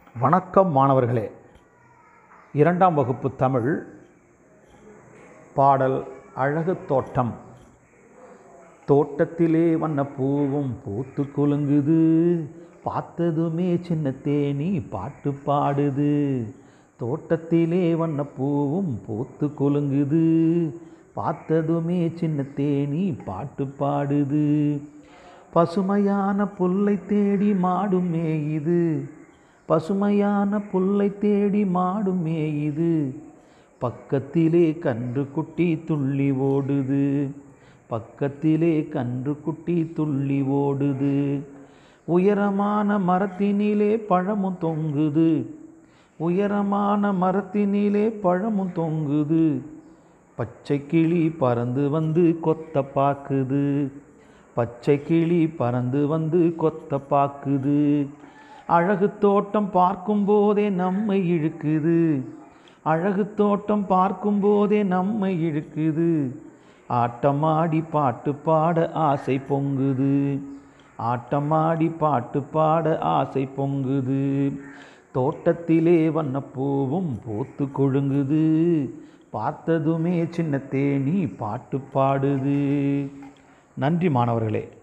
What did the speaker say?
வணக்கம் மாணவர்களே இரண்டாம் வகுப்பு தமிழ் பாடல் அழகு தோட்டம் தோட்டத்திலே வண்ண பூவும் பூத்து குலுங்குது பார்த்ததுமே சின்ன தேனி பாட்டு பாடுது தோட்டத்திலே வண்ண பூவும் பூத்து குலுங்குது பார்த்ததுமே சின்ன தேனி பாட்டு பாடுது பசுமையான புல்லை தேடி மாடும் மேயுது பசுமையான புல்லை தேடி மாடும் மேயுது பக்கத்திலே கன்று குட்டி துள்ளி ஓடுது பக்கத்திலே கன்று குட்டி துள்ளி ஓடுது உயரமான மரத்தினிலே பழமும் தொங்குது உயரமான மரத்தினிலே பழமும் தொங்குது பச்சை கிளி பறந்து வந்து கொத்த பாக்குது பச்சை கிளி பறந்து வந்து கொத்த பாக்குது அழகு தோட்டம் பார்க்கும்போதே நம்மை இழுக்குது அழகு தோட்டம் பார்க்கும்போதே நம்மை இழுக்குது ஆட்டமாடி பாட்டு பாட ஆசை பொங்குது ஆட்டமாடி பாட்டு பாட ஆசை பொங்குது தோட்டத்திலே வண்ணப்பூவும் பூத்து கொழுங்குது பார்த்ததுமே சின்ன தேனி பாட்டு பாடுது நன்றி மாணவர்களே